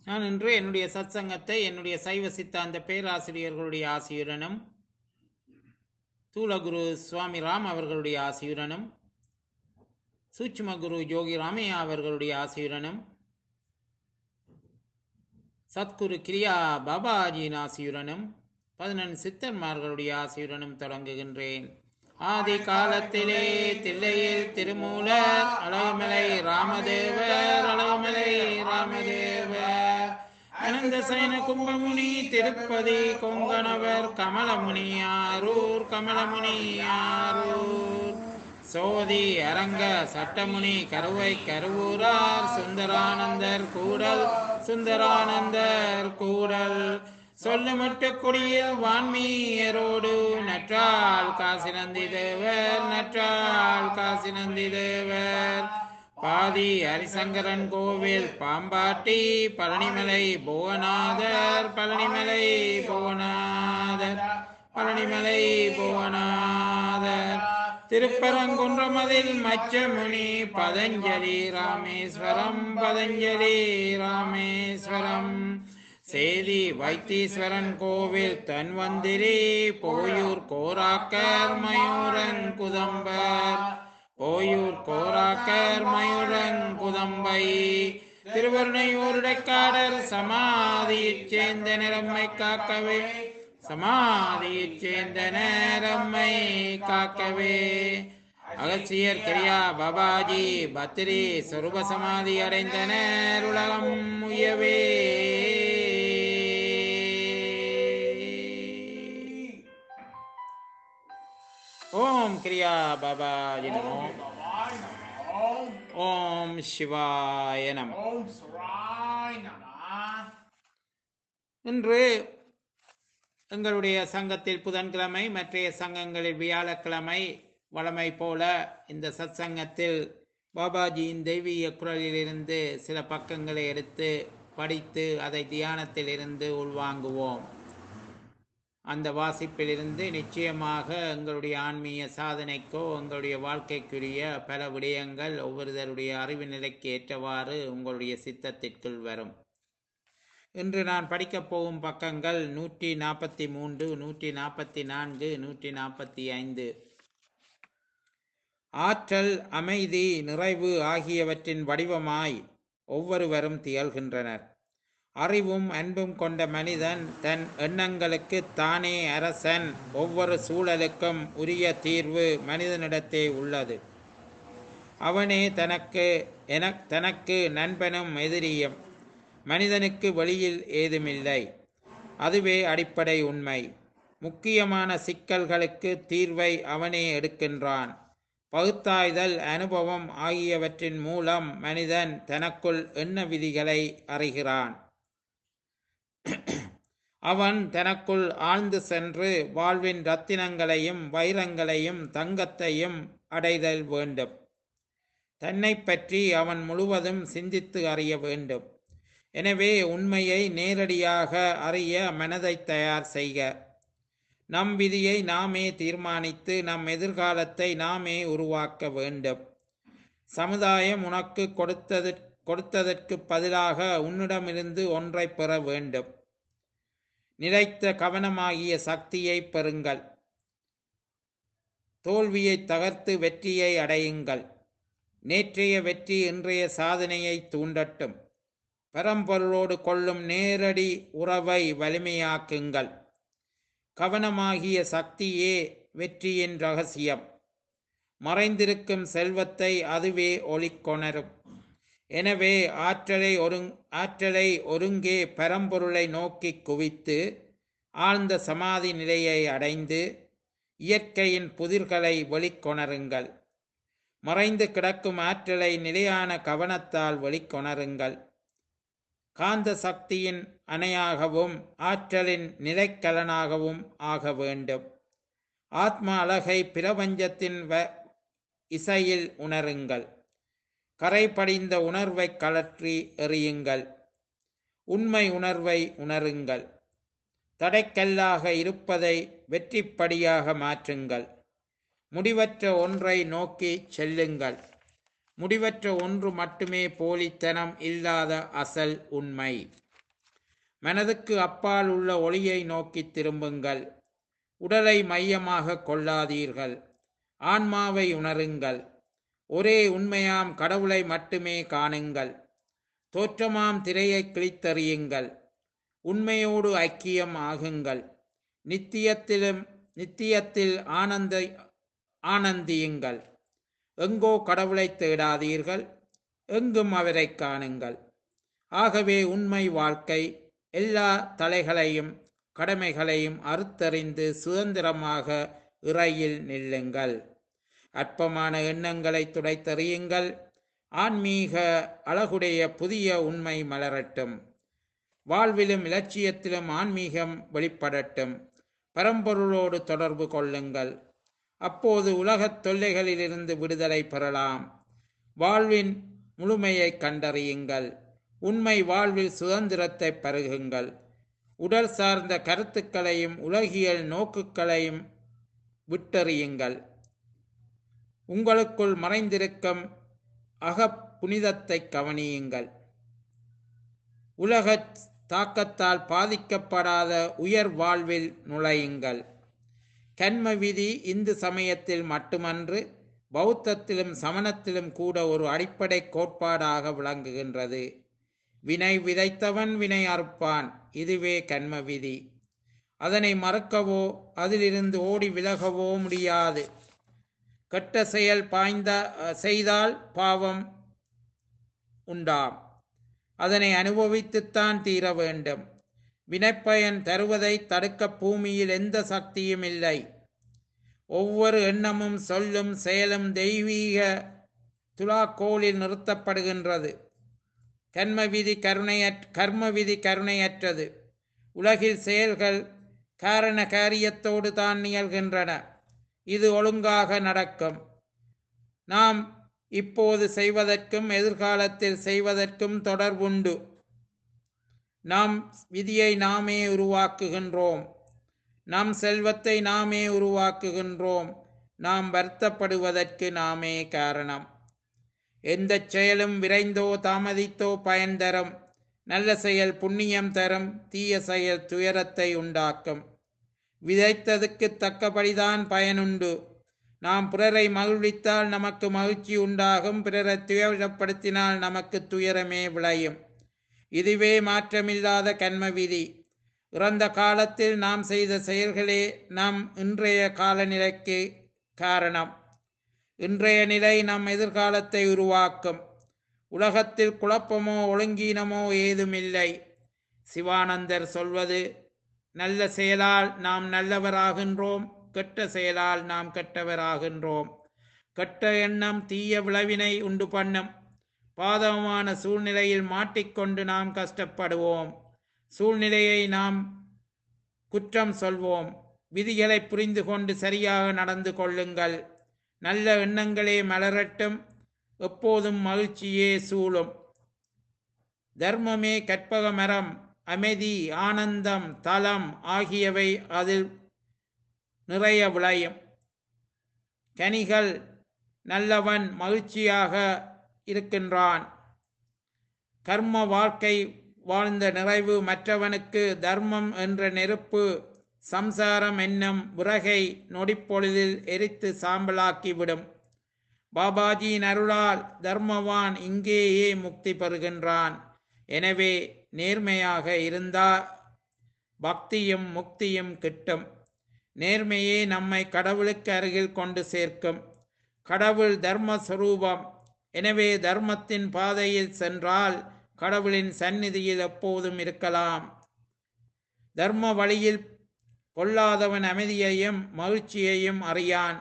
நான் இன்று என்னுடைய சத்சங்கத்தை என்னுடைய சைவ சித்தாந்த பேராசிரியர்களுடைய ஆசியுடனும் தூலகுரு சுவாமி ராம் அவர்களுடைய ஆசியுடனும் சூட்சும குரு யோகி ராமையா அவர்களுடைய ஆசியுடனும் சத்குரு கிரியா பாபாஜியின் ஆசியுடனும் பதினெண் சித்தன்மார்களுடைய ஆசியுடனும் தொடங்குகின்றேன் ஆதி காலத்திலே தில்லையில் திருமூலர் அழகுமலை ராமதேவர் அழகுமலை ராமதேவர் அனந்த சயன கும்பமுனி திருப்பதி கொங்கணவர் கமலமுனி ஆரூர் கமலமுனி ஆரூர் சோதி அரங்க சட்டமுனி கருவை கருவூரார் சுந்தரானந்தர் கூடல் சுந்தரானந்தர் கூடல் சொல்லுமட்டு கொடிய வான்மீயரோடு நற்றால் காசி நந்தி தேவர் நற்றால் காசி நந்தி தேவர் பாதி ஹரிசங்கரன் கோவில் பாம்பாட்டி பழனிமலை புவனாதர் பழனிமலை புவனாதர் பழனிமலை புவனாதர் திருப்பரங்குன்றமதில் மச்சமுனி பதஞ்சலி ராமேஸ்வரம் பதஞ்சலி ராமேஸ்வரம் சேதி வைத்தீஸ்வரன் கோவில் தன்வந்திரி போயூர் கோராக்கர் மயூரன் குதம்பர் போயூர் கோராக்கர் மயூரன் குதம்பை திருவருணையூருடைக்காரர் சமாதியைச் சேர்ந்த நிறம்மை காக்கவே சமாதியைச் சேர்ந்த நேரம்மை காக்கவே அகசியர் கிரியா பாபாஜி பத்ரி சொருப சமாதி அடைந்தனர் உலகம் உயவே ஓம் கிரியா பாபாஜி நமோ Bye, Om. ஓம் சிவாய நம Om Sarai Namah. இன்று எங்களுடைய சங்கத்தில் புதன்கிழமை மற்றைய சங்கங்களில் வியாழக்கிழமை வழமை போல இந்த சத்சங்கத்தில் பாபாஜியின் தெய்வீக குரலிலிருந்து சில பக்கங்களை எடுத்து படித்து அதை தியானத்தில் இருந்து உள்வாங்குவோம் அந்த வாசிப்பிலிருந்து நிச்சயமாக எங்களுடைய ஆன்மீக சாதனைக்கோ எங்களுடைய வாழ்க்கைக்குரிய பல விடயங்கள் ஒவ்வொருவருடைய அறிவு நிலைக்கு ஏற்றவாறு உங்களுடைய சித்தத்திற்குள் வரும் இன்று நான் படிக்கப் போகும் பக்கங்கள் நூற்றி நாற்பத்தி மூன்று நூற்றி நாற்பத்தி நான்கு நூற்றி நாற்பத்தி ஐந்து ஆற்றல் அமைதி நிறைவு ஆகியவற்றின் வடிவமாய் ஒவ்வொருவரும் திகழ்கின்றனர் அறிவும் அன்பும் கொண்ட மனிதன் தன் எண்ணங்களுக்கு தானே அரசன் ஒவ்வொரு சூழலுக்கும் உரிய தீர்வு மனிதனிடத்தே உள்ளது அவனே தனக்கு என தனக்கு நண்பனும் எதிரியும் மனிதனுக்கு வெளியில் ஏதுமில்லை அதுவே அடிப்படை உண்மை முக்கியமான சிக்கல்களுக்கு தீர்வை அவனே எடுக்கின்றான் பகுத்தாய்தல் அனுபவம் ஆகியவற்றின் மூலம் மனிதன் தனக்குள் எண்ண விதிகளை அறிகிறான் அவன் தனக்குள் ஆழ்ந்து சென்று வாழ்வின் ரத்தினங்களையும் வைரங்களையும் தங்கத்தையும் அடைதல் வேண்டும் தன்னை பற்றி அவன் முழுவதும் சிந்தித்து அறிய வேண்டும் எனவே உண்மையை நேரடியாக அறிய மனதை தயார் செய்க நம் விதியை நாமே தீர்மானித்து நம் எதிர்காலத்தை நாமே உருவாக்க வேண்டும் சமுதாயம் உனக்கு கொடுத்தது கொடுத்ததற்கு பதிலாக உன்னிடமிருந்து ஒன்றை பெற வேண்டும் நிலைத்த கவனமாகிய சக்தியை பெறுங்கள் தோல்வியை தகர்த்து வெற்றியை அடையுங்கள் நேற்றைய வெற்றி இன்றைய சாதனையை தூண்டட்டும் பரம்பொருளோடு கொள்ளும் நேரடி உறவை வலிமையாக்குங்கள் கவனமாகிய சக்தியே வெற்றியின் ரகசியம் மறைந்திருக்கும் செல்வத்தை அதுவே ஒளிக்கொணரும் எனவே ஆற்றலை ஒருங் ஆற்றலை ஒருங்கே பரம்பொருளை நோக்கி குவித்து ஆழ்ந்த சமாதி நிலையை அடைந்து இயற்கையின் புதிர்களை வெளிக்கொணருங்கள் மறைந்து கிடக்கும் ஆற்றலை நிலையான கவனத்தால் வெளிக்கொணருங்கள் காந்த சக்தியின் அணையாகவும் ஆற்றலின் நிலைக்கலனாகவும் ஆக வேண்டும் ஆத்ம அழகை பிரபஞ்சத்தின் வ இசையில் உணருங்கள் கரை படிந்த உணர்வை கலற்றி எறியுங்கள் உண்மை உணர்வை உணருங்கள் தடைக்கல்லாக இருப்பதை வெற்றிப்படியாக மாற்றுங்கள் முடிவற்ற ஒன்றை நோக்கி செல்லுங்கள் முடிவற்ற ஒன்று மட்டுமே போலித்தனம் இல்லாத அசல் உண்மை மனதுக்கு அப்பால் உள்ள ஒளியை நோக்கி திரும்புங்கள் உடலை மையமாக கொள்ளாதீர்கள் ஆன்மாவை உணருங்கள் ஒரே உண்மையாம் கடவுளை மட்டுமே காணுங்கள் தோற்றமாம் திரையை கிழித்தறியுங்கள் உண்மையோடு ஐக்கியம் ஆகுங்கள் நித்தியத்திலும் நித்தியத்தில் ஆனந்த ஆனந்தியுங்கள் எங்கோ கடவுளை தேடாதீர்கள் எங்கும் அவரை காணுங்கள் ஆகவே உண்மை வாழ்க்கை எல்லா தலைகளையும் கடமைகளையும் அறுத்தறிந்து சுதந்திரமாக இறையில் நில்லுங்கள் அற்பமான எண்ணங்களை துடைத்தறியுங்கள் ஆன்மீக அழகுடைய புதிய உண்மை மலரட்டும் வாழ்விலும் இலட்சியத்திலும் ஆன்மீகம் வெளிப்படட்டும் பரம்பொருளோடு தொடர்பு கொள்ளுங்கள் அப்போது உலகத் தொல்லைகளிலிருந்து விடுதலை பெறலாம் வாழ்வின் முழுமையை கண்டறியுங்கள் உண்மை வாழ்வில் சுதந்திரத்தை பருகுங்கள் உடல் சார்ந்த கருத்துக்களையும் உலகியல் நோக்குகளையும் விட்டறியுங்கள் உங்களுக்குள் மறைந்திருக்கும் அகப் புனிதத்தை கவனியுங்கள் உலக தாக்கத்தால் பாதிக்கப்படாத உயர் வாழ்வில் நுழையுங்கள் கண்ம விதி இந்து சமயத்தில் மட்டுமன்று பௌத்தத்திலும் சமணத்திலும் கூட ஒரு அடிப்படை கோட்பாடாக விளங்குகின்றது வினை விதைத்தவன் வினை அறுப்பான் இதுவே கண்ம விதி அதனை மறக்கவோ அதிலிருந்து ஓடி விலகவோ முடியாது கெட்ட செயல் பாய்ந்த செய்தால் பாவம் உண்டாம் அதனை அனுபவித்துத்தான் தீர வேண்டும் வினைப்பயன் தருவதை தடுக்க பூமியில் எந்த சக்தியும் இல்லை ஒவ்வொரு எண்ணமும் சொல்லும் செயலும் தெய்வீக துலாக்கோலில் நிறுத்தப்படுகின்றது கர்ம விதி கருணையற் கர்ம விதி கருணையற்றது உலகில் செயல்கள் காரண காரியத்தோடு தான் நிகழ்கின்றன இது ஒழுங்காக நடக்கும் நாம் இப்போது செய்வதற்கும் எதிர்காலத்தில் செய்வதற்கும் தொடர்புண்டு நாம் விதியை நாமே உருவாக்குகின்றோம் நம் செல்வத்தை நாமே உருவாக்குகின்றோம் நாம் வருத்தப்படுவதற்கு நாமே காரணம் எந்த செயலும் விரைந்தோ தாமதித்தோ பயன் தரும் நல்ல செயல் புண்ணியம் தரும் தீய செயல் துயரத்தை உண்டாக்கும் விதைத்ததுக்கு தக்கபடிதான் பயனுண்டு நாம் பிறரை மகிழ்வித்தால் நமக்கு மகிழ்ச்சி உண்டாகும் பிறரை துயரப்படுத்தினால் நமக்கு துயரமே விளையும் இதுவே மாற்றமில்லாத கண்ம விதி இறந்த காலத்தில் நாம் செய்த செயல்களே நம் இன்றைய காலநிலைக்கு காரணம் இன்றைய நிலை நம் எதிர்காலத்தை உருவாக்கும் உலகத்தில் குழப்பமோ ஒழுங்கீனமோ ஏதுமில்லை சிவானந்தர் சொல்வது நல்ல செயலால் நாம் நல்லவராகின்றோம் கெட்ட செயலால் நாம் கெட்டவராகின்றோம் கெட்ட எண்ணம் தீய விளைவினை உண்டு பண்ணும் பாதகமான சூழ்நிலையில் மாட்டிக்கொண்டு நாம் கஷ்டப்படுவோம் சூழ்நிலையை நாம் குற்றம் சொல்வோம் விதிகளை புரிந்து கொண்டு சரியாக நடந்து கொள்ளுங்கள் நல்ல எண்ணங்களே மலரட்டும் எப்போதும் மகிழ்ச்சியே சூழும் தர்மமே கற்பக மரம் அமைதி ஆனந்தம் தலம் ஆகியவை அதில் நிறைய விளையும் கனிகள் நல்லவன் மகிழ்ச்சியாக இருக்கின்றான் கர்ம வாழ்க்கை வாழ்ந்த நிறைவு மற்றவனுக்கு தர்மம் என்ற நெருப்பு சம்சாரம் என்னும் விறகை நொடிப்பொழுதில் எரித்து சாம்பலாக்கிவிடும் பாபாஜியின் அருளால் தர்மவான் இங்கேயே முக்தி பெறுகின்றான் எனவே நேர்மையாக இருந்தால் பக்தியும் முக்தியும் கிட்டும் நேர்மையே நம்மை கடவுளுக்கு அருகில் கொண்டு சேர்க்கும் கடவுள் தர்மஸ்வரூபம் எனவே தர்மத்தின் பாதையில் சென்றால் கடவுளின் சந்நிதியில் எப்போதும் இருக்கலாம் தர்ம வழியில் பொல்லாதவன் அமைதியையும் மகிழ்ச்சியையும் அறியான்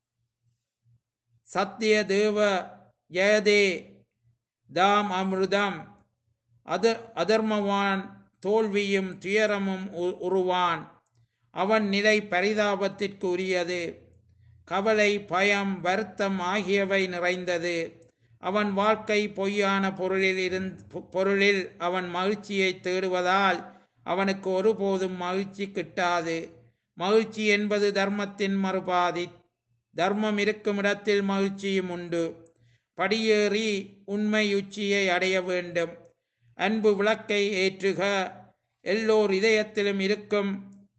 சத்திய தேவ ஜெயதே தாம் அமிர்தம் அது அதர்மவான் தோல்வியும் துயரமும் உ- உருவான் அவன் நிலை பரிதாபத்திற்கு உரியது கவலை பயம் வருத்தம் ஆகியவை நிறைந்தது அவன் வாழ்க்கை பொய்யான பொருளில் இருந்து பொருளில் அவன் மகிழ்ச்சியை தேடுவதால் அவனுக்கு ஒருபோதும் மகிழ்ச்சி கிட்டாது மகிழ்ச்சி என்பது தர்மத்தின் மறுபாதி தர்மம் இருக்கும் இடத்தில் மகிழ்ச்சியும் உண்டு படியேறி உண்மை உச்சியை அடைய வேண்டும் அன்பு விளக்கை ஏற்றுக எல்லோர் இதயத்திலும் இருக்கும்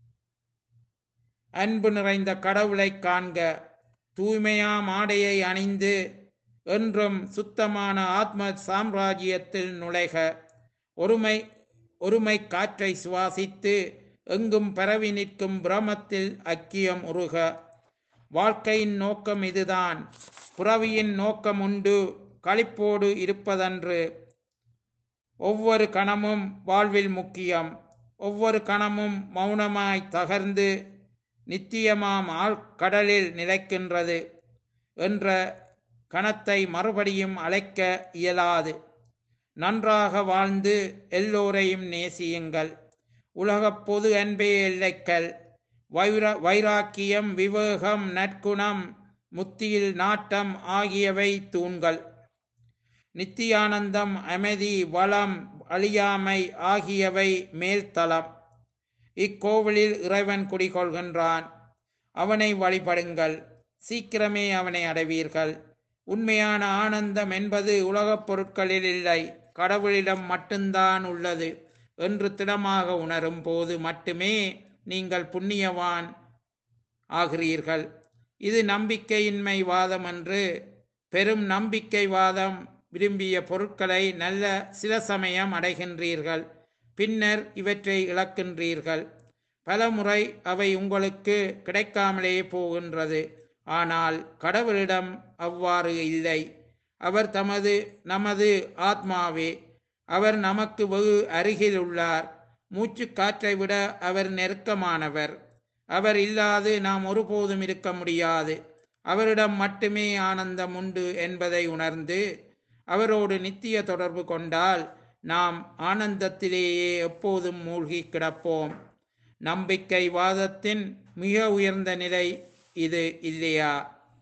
அன்பு நிறைந்த கடவுளை காண்க தூய்மையாம் ஆடையை அணிந்து என்றும் சுத்தமான ஆத்ம சாம்ராஜ்யத்தில் நுழைக ஒருமை ஒருமை காற்றை சுவாசித்து எங்கும் பரவி நிற்கும் பிரமத்தில் ஐக்கியம் உருக வாழ்க்கையின் நோக்கம் இதுதான் புறவியின் நோக்கம் உண்டு களிப்போடு இருப்பதன்று ஒவ்வொரு கணமும் வாழ்வில் முக்கியம் ஒவ்வொரு கணமும் மௌனமாய் தகர்ந்து நித்தியமாம் ஆழ் கடலில் நிலைக்கின்றது என்ற கணத்தை மறுபடியும் அழைக்க இயலாது நன்றாக வாழ்ந்து எல்லோரையும் நேசியுங்கள் உலகப் பொது அன்பே எல்லைக்கல் வைர வைராக்கியம் விவேகம் நற்குணம் முத்தியில் நாட்டம் ஆகியவை தூண்கள் நித்தியானந்தம் அமைதி வளம் அழியாமை ஆகியவை மேல்தளம் இக்கோவிலில் இறைவன் குடிகொள்கின்றான் அவனை வழிபடுங்கள் சீக்கிரமே அவனை அடைவீர்கள் உண்மையான ஆனந்தம் என்பது உலகப் பொருட்களில் இல்லை கடவுளிடம் மட்டும்தான் உள்ளது என்று திடமாக உணரும் போது மட்டுமே நீங்கள் புண்ணியவான் ஆகிறீர்கள் இது நம்பிக்கையின்மை வாதம் என்று பெரும் நம்பிக்கை வாதம் விரும்பிய பொருட்களை நல்ல சில சமயம் அடைகின்றீர்கள் பின்னர் இவற்றை இழக்கின்றீர்கள் பலமுறை அவை உங்களுக்கு கிடைக்காமலே போகின்றது ஆனால் கடவுளிடம் அவ்வாறு இல்லை அவர் தமது நமது ஆத்மாவே அவர் நமக்கு வெகு அருகில் உள்ளார் மூச்சு காற்றை விட அவர் நெருக்கமானவர் அவர் இல்லாது நாம் ஒருபோதும் இருக்க முடியாது அவரிடம் மட்டுமே ஆனந்தம் உண்டு என்பதை உணர்ந்து அவரோடு நித்திய தொடர்பு கொண்டால் நாம் ஆனந்தத்திலேயே எப்போதும் மூழ்கி கிடப்போம் நம்பிக்கை வாதத்தின் மிக உயர்ந்த நிலை இது இல்லையா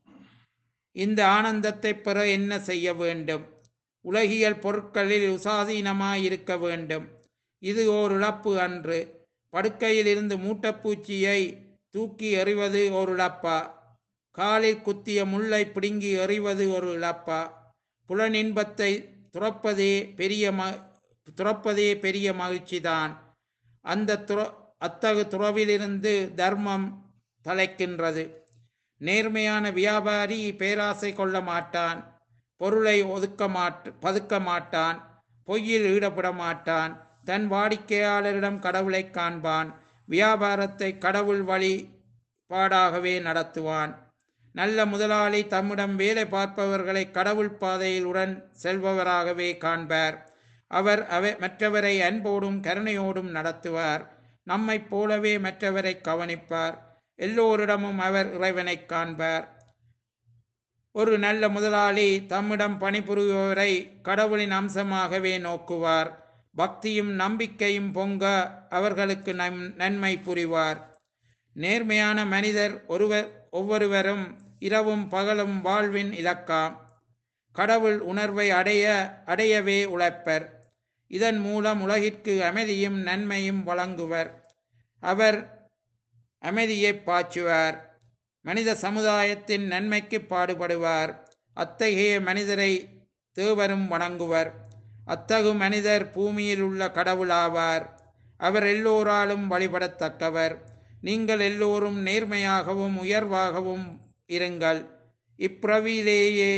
இந்த ஆனந்தத்தை பெற என்ன செய்ய வேண்டும் உலகியல் பொருட்களில் உசாதீனமாயிருக்க வேண்டும் இது ஓர் இழப்பு அன்று படுக்கையில் இருந்து மூட்டைப்பூச்சியை தூக்கி எறிவது ஒரு இழப்பா காலில் குத்திய முள்ளை பிடுங்கி எறிவது ஒரு இழப்பா புலனின்பத்தை துறப்பதே பெரிய ம துறப்பதே பெரிய மகிழ்ச்சிதான் அந்த துற அத்தகு துறவிலிருந்து தர்மம் தலைக்கின்றது நேர்மையான வியாபாரி பேராசை கொள்ள மாட்டான் பொருளை ஒதுக்க மாட்ட பதுக்க மாட்டான் பொய்யில் ஈடுபட மாட்டான் தன் வாடிக்கையாளரிடம் கடவுளை காண்பான் வியாபாரத்தை கடவுள் வழி பாடாகவே நடத்துவான் நல்ல முதலாளி தம்மிடம் வேலை பார்ப்பவர்களை கடவுள் பாதையில் உடன் செல்பவராகவே காண்பார் அவர் அவ மற்றவரை அன்போடும் கருணையோடும் நடத்துவார் நம்மைப் போலவே மற்றவரை கவனிப்பார் எல்லோரிடமும் அவர் இறைவனை காண்பார் ஒரு நல்ல முதலாளி தம்மிடம் பணிபுரிபவரை கடவுளின் அம்சமாகவே நோக்குவார் பக்தியும் நம்பிக்கையும் பொங்க அவர்களுக்கு நன் நன்மை புரிவார் நேர்மையான மனிதர் ஒருவர் ஒவ்வொருவரும் இரவும் பகலும் வாழ்வின் இலக்காம் கடவுள் உணர்வை அடைய அடையவே உழைப்பர் இதன் மூலம் உலகிற்கு அமைதியும் நன்மையும் வழங்குவர் அவர் அமைதியை பாய்ச்சுவார் மனித சமுதாயத்தின் நன்மைக்கு பாடுபடுவார் அத்தகைய மனிதரை தேவரும் வணங்குவர் அத்தகு மனிதர் பூமியில் உள்ள கடவுளாவார் அவர் எல்லோராலும் வழிபடத்தக்கவர் நீங்கள் எல்லோரும் நேர்மையாகவும் உயர்வாகவும் இருங்கள் இப்பிறவியிலேயே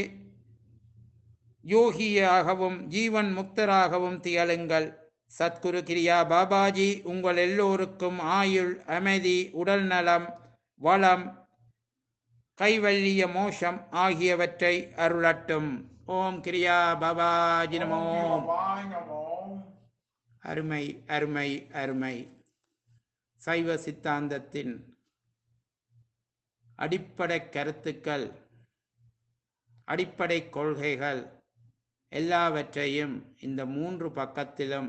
யோகியாகவும் ஜீவன் முக்தராகவும் திகழுங்கள் சத்குரு கிரியா பாபாஜி உங்கள் எல்லோருக்கும் ஆயுள் அமைதி உடல் நலம் வளம் கைவல்லிய மோஷம் ஆகியவற்றை அருளட்டும் ஓம் கிரியா பாபாஜி நமோ Bye, Namo. அருமை அருமை அருமை சைவ சித்தாந்தத்தின் அடிப்படை கருத்துக்கள் அடிப்படை கொள்கைகள் எல்லாவற்றையும் இந்த மூன்று பக்கத்திலும்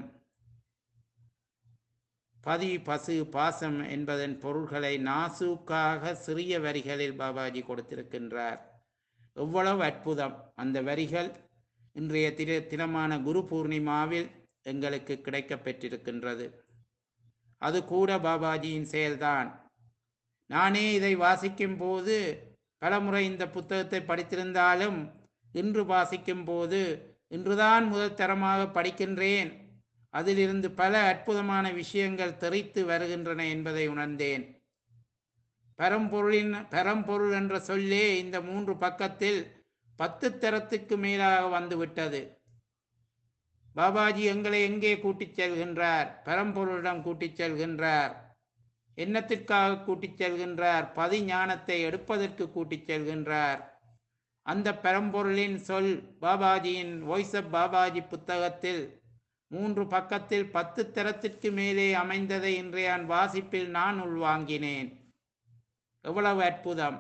பதி பசு பாசம் என்பதன் பொருள்களை நாசூக்காக சிறிய வரிகளில் பாபாஜி கொடுத்திருக்கின்றார் எவ்வளவு அற்புதம் அந்த வரிகள் இன்றைய திரு தினமான குரு பூர்ணிமாவில் எங்களுக்கு கிடைக்கப் பெற்றிருக்கின்றது அது கூட பாபாஜியின் செயல்தான் நானே இதை வாசிக்கும் போது பலமுறை இந்த புத்தகத்தை படித்திருந்தாலும் இன்று வாசிக்கும் போது இன்றுதான் முதல் தரமாக படிக்கின்றேன் அதிலிருந்து பல அற்புதமான விஷயங்கள் தெரித்து வருகின்றன என்பதை உணர்ந்தேன் பரம்பொருளின் பரம்பொருள் என்ற சொல்லே இந்த மூன்று பக்கத்தில் பத்து தரத்துக்கு மேலாக வந்துவிட்டது பாபாஜி எங்களை எங்கே கூட்டிச் செல்கின்றார் பரம்பொருளிடம் கூட்டிச் செல்கின்றார் என்னத்திற்காக கூட்டிச் செல்கின்றார் பதி ஞானத்தை எடுப்பதற்கு கூட்டிச் செல்கின்றார் அந்த பரம்பொருளின் சொல் பாபாஜியின் வாய்ஸ் ஆஃப் பாபாஜி புத்தகத்தில் மூன்று பக்கத்தில் பத்து தரத்திற்கு மேலே அமைந்ததை இன்றைய வாசிப்பில் நான் உள்வாங்கினேன் எவ்வளவு அற்புதம்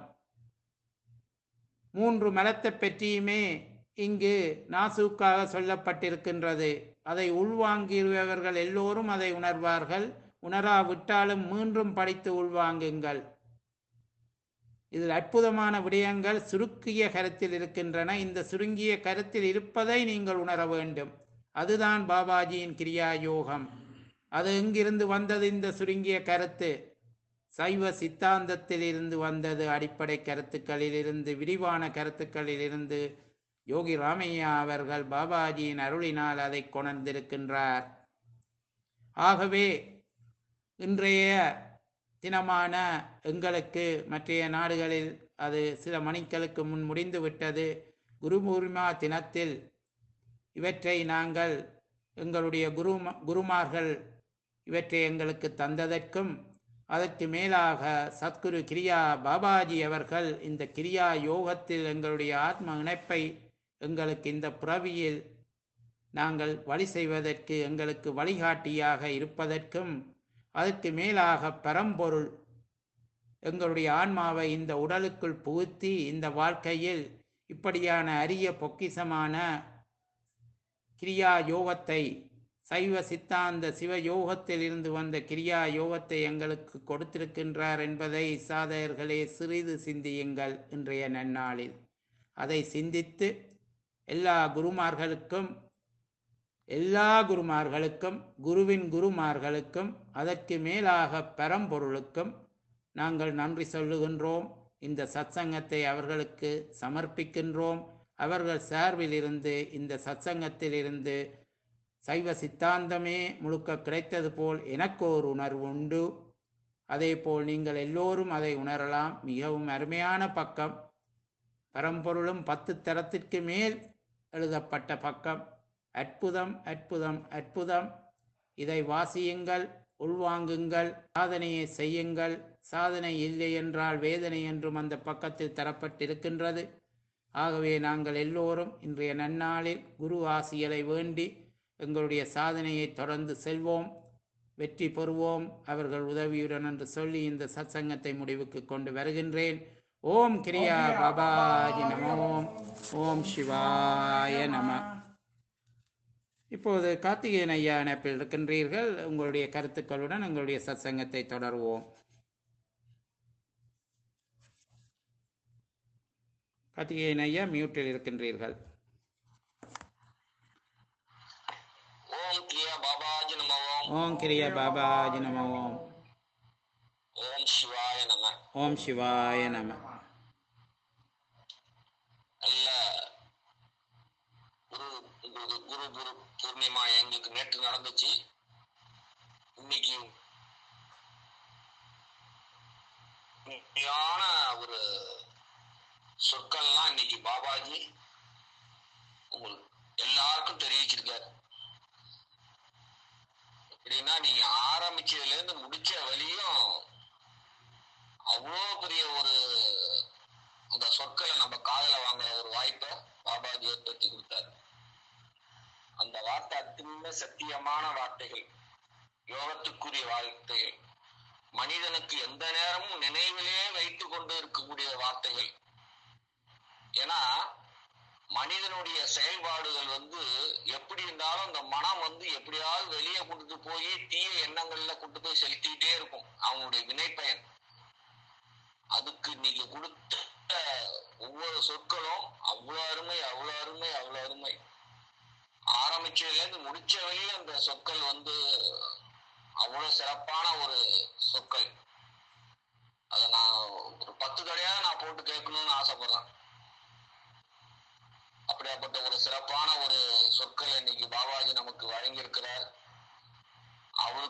மூன்று மலத்தை பற்றியுமே இங்கு நாசூக்காக சொல்லப்பட்டிருக்கின்றது அதை உள்வாங்கியவர்கள் எல்லோரும் அதை உணர்வார்கள் உணராவிட்டாலும் மீண்டும் படித்து உள்வாங்குங்கள் இதில் அற்புதமான விடயங்கள் சுருக்கிய கருத்தில் இருக்கின்றன இந்த சுருங்கிய கருத்தில் இருப்பதை நீங்கள் உணர வேண்டும் அதுதான் பாபாஜியின் கிரியா யோகம் அது எங்கிருந்து வந்தது இந்த சுருங்கிய கருத்து சைவ சித்தாந்தத்தில் இருந்து வந்தது அடிப்படை கருத்துக்களிலிருந்து விரிவான கருத்துக்களிலிருந்து யோகி ராமையா அவர்கள் பாபாஜியின் அருளினால் அதை கொணர்ந்திருக்கின்றார் ஆகவே இன்றைய தினமான எங்களுக்கு மற்றைய நாடுகளில் அது சில மணிக்களுக்கு முன் முடிந்து விட்டது குரு பூர்ணிமா தினத்தில் இவற்றை நாங்கள் எங்களுடைய குரு குருமார்கள் இவற்றை எங்களுக்கு தந்ததற்கும் அதற்கு மேலாக சத்குரு கிரியா பாபாஜி அவர்கள் இந்த கிரியா யோகத்தில் எங்களுடைய ஆத்ம இணைப்பை எங்களுக்கு இந்த புறவியில் நாங்கள் வழி செய்வதற்கு எங்களுக்கு வழிகாட்டியாக இருப்பதற்கும் அதற்கு மேலாக பரம்பொருள் எங்களுடைய ஆன்மாவை இந்த உடலுக்குள் புகுத்தி இந்த வாழ்க்கையில் இப்படியான அரிய பொக்கிசமான கிரியா யோகத்தை சைவ சித்தாந்த சிவ யோகத்தில் இருந்து வந்த கிரியா யோகத்தை எங்களுக்கு கொடுத்திருக்கின்றார் என்பதை சாதகர்களே சிறிது சிந்தியுங்கள் இன்றைய நன்னாளில் அதை சிந்தித்து எல்லா குருமார்களுக்கும் எல்லா குருமார்களுக்கும் குருவின் குருமார்களுக்கும் அதற்கு மேலாக பரம்பொருளுக்கும் நாங்கள் நன்றி சொல்லுகின்றோம் இந்த சத்சங்கத்தை அவர்களுக்கு சமர்ப்பிக்கின்றோம் அவர்கள் சார்பில் இருந்து இந்த சத்சங்கத்தில் இருந்து சைவ சித்தாந்தமே முழுக்க கிடைத்தது போல் எனக்கு ஒரு உணர்வு உண்டு அதே போல் நீங்கள் எல்லோரும் அதை உணரலாம் மிகவும் அருமையான பக்கம் பரம்பொருளும் பத்து தரத்திற்கு மேல் எழுதப்பட்ட பக்கம் அற்புதம் அற்புதம் அற்புதம் இதை வாசியுங்கள் உள்வாங்குங்கள் சாதனையை செய்யுங்கள் சாதனை இல்லை என்றால் வேதனை என்றும் அந்த பக்கத்தில் தரப்பட்டிருக்கின்றது ஆகவே நாங்கள் எல்லோரும் இன்றைய நன்னாளில் குரு ஆசியலை வேண்டி எங்களுடைய சாதனையை தொடர்ந்து செல்வோம் வெற்றி பெறுவோம் அவர்கள் உதவியுடன் என்று சொல்லி இந்த சத்சங்கத்தை முடிவுக்கு கொண்டு வருகின்றேன் ஓம் கிரியா பாபாஜி நமோம் ஓம் சிவாய நம இப்போது கார்த்திகேயன் ஐயா இணைப்பில் இருக்கின்றீர்கள் உங்களுடைய கருத்துக்களுடன் உங்களுடைய சத்சங்கத்தை தொடர்வோம் கார்த்திகேயன் ஐயா மியூட்டில் இருக்கின்றீர்கள் ஓம் கிரியா பாபாஜி நம ஓம் ஓம் கிரியா பாபாஜி நம ஓம் ஓம் சிவாய நம ஓம் சிவாய நம நல்ல குரு குரு குரு குரு பூர்ணிமா எங்களுக்கு நேற்று நடந்துச்சு இன்னைக்கு உண்மையான ஒரு சொற்கள்லாம் இன்னைக்கு பாபாஜி உங்களுக்கு எல்லாருக்கும் தெரிவிச்சிருக்காரு எப்படின்னா நீங்க ஆரம்பிச்சதுல இருந்து முடிச்ச வழியும் அவ்வளோ பெரிய ஒரு அந்த சொற்களை நம்ம காதல வாங்குற ஒரு வாய்ப்பை பாபாஜி ஏற்படுத்தி கொடுத்தாரு அந்த வார்த்தை அத்தியுமே சத்தியமான வார்த்தைகள் யோகத்துக்குரிய வார்த்தைகள் மனிதனுக்கு எந்த நேரமும் நினைவிலே வைத்து கொண்டு இருக்கக்கூடிய வார்த்தைகள் ஏன்னா மனிதனுடைய செயல்பாடுகள் வந்து எப்படி இருந்தாலும் இந்த மனம் வந்து எப்படியாவது வெளியே கொண்டு போய் தீய எண்ணங்கள்ல கொண்டு போய் செலுத்திக்கிட்டே இருக்கும் அவனுடைய வினைப்பயன் அதுக்கு நீங்க கொடுத்த ஒவ்வொரு சொற்களும் அவ்வளவு அருமை அவ்வளவு அருமை அவ்வளவு அருமை ஆரம்பிச்சதுல இருந்து முடிச்ச வரையும் அந்த சொற்கள் வந்து அவ்வளவு சிறப்பான ஒரு சொற்கள் அதை நான் ஒரு பத்து தடையாக நான் போட்டு கேட்கணும்னு ஆசைப்படுறேன் அப்படியாப்பட்ட ஒரு சிறப்பான ஒரு சொற்களை இன்னைக்கு பாபாஜி நமக்கு வழங்கியிருக்கிறார்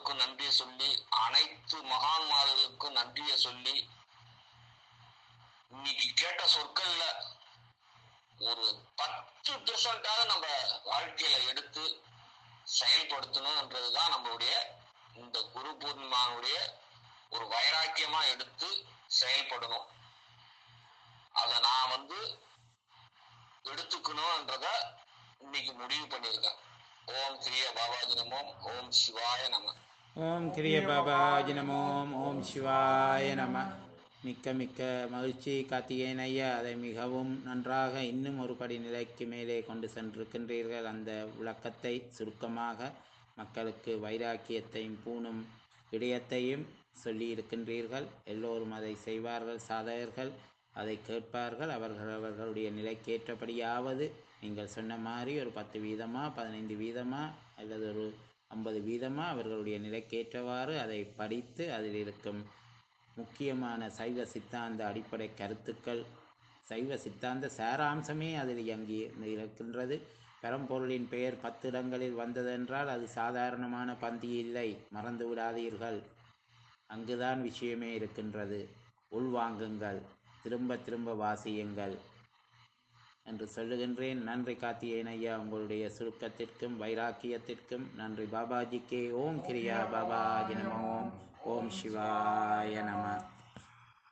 எல்லோருக்கும் நன்றியை சொல்லி அனைத்து மகான்மார்களுக்கும் நன்றியை சொல்லி இன்னைக்கு கேட்ட சொற்கள்ல ஒரு பத்து பெர்சன்டாவது நம்ம வாழ்க்கையில எடுத்து செயல்படுத்தணும்ன்றதுதான் நம்மளுடைய இந்த குரு பூர்ணிமாவுடைய ஒரு வைராக்கியமா எடுத்து செயல்படணும் அத நான் வந்து எடுத்துக்கணும்ன்றத இன்னைக்கு முடிவு பண்ணியிருக்கேன் ஓம் கிரிய பாபாஜி நமோம் ஓம் சிவாய நம ஓம் கிரிய பாபாஜி நமோம் ஓம் சிவாய நம மிக்க மிக்க மகிழ்ச்சி கார்த்திகேயன் ஐயா அதை மிகவும் நன்றாக இன்னும் ஒரு படி நிலைக்கு மேலே கொண்டு சென்றிருக்கின்றீர்கள் அந்த விளக்கத்தை சுருக்கமாக மக்களுக்கு வைராக்கியத்தையும் பூணும் விடயத்தையும் சொல்லி இருக்கின்றீர்கள் எல்லோரும் அதை செய்வார்கள் சாதகர்கள் அதை கேட்பார்கள் அவர்கள் அவர்களுடைய நிலைக்கேற்றபடியாவது நீங்கள் சொன்ன மாதிரி ஒரு பத்து வீதமா பதினைந்து வீதமா அல்லது ஒரு ஐம்பது வீதமா அவர்களுடைய நிலைக்கேற்றவாறு அதை படித்து அதில் இருக்கும் முக்கியமான சைவ சித்தாந்த அடிப்படை கருத்துக்கள் சைவ சித்தாந்த சாராம்சமே அதில் இயங்கி இருக்கின்றது பரம்பொருளின் பெயர் பத்து இடங்களில் வந்ததென்றால் அது சாதாரணமான பந்தி இல்லை மறந்து விடாதீர்கள் அங்குதான் விஷயமே இருக்கின்றது உள்வாங்குங்கள் திரும்ப திரும்ப வாசியுங்கள் என்று சொல்லுகின்றேன் நன்றி கார்த்திகேயன் ஐயா உங்களுடைய சுருக்கத்திற்கும் வைராக்கியத்திற்கும் நன்றி பாபாஜிக்கே ஓம் கிரியா பாபாஜி நம ஓம் ஓம் சிவாய நம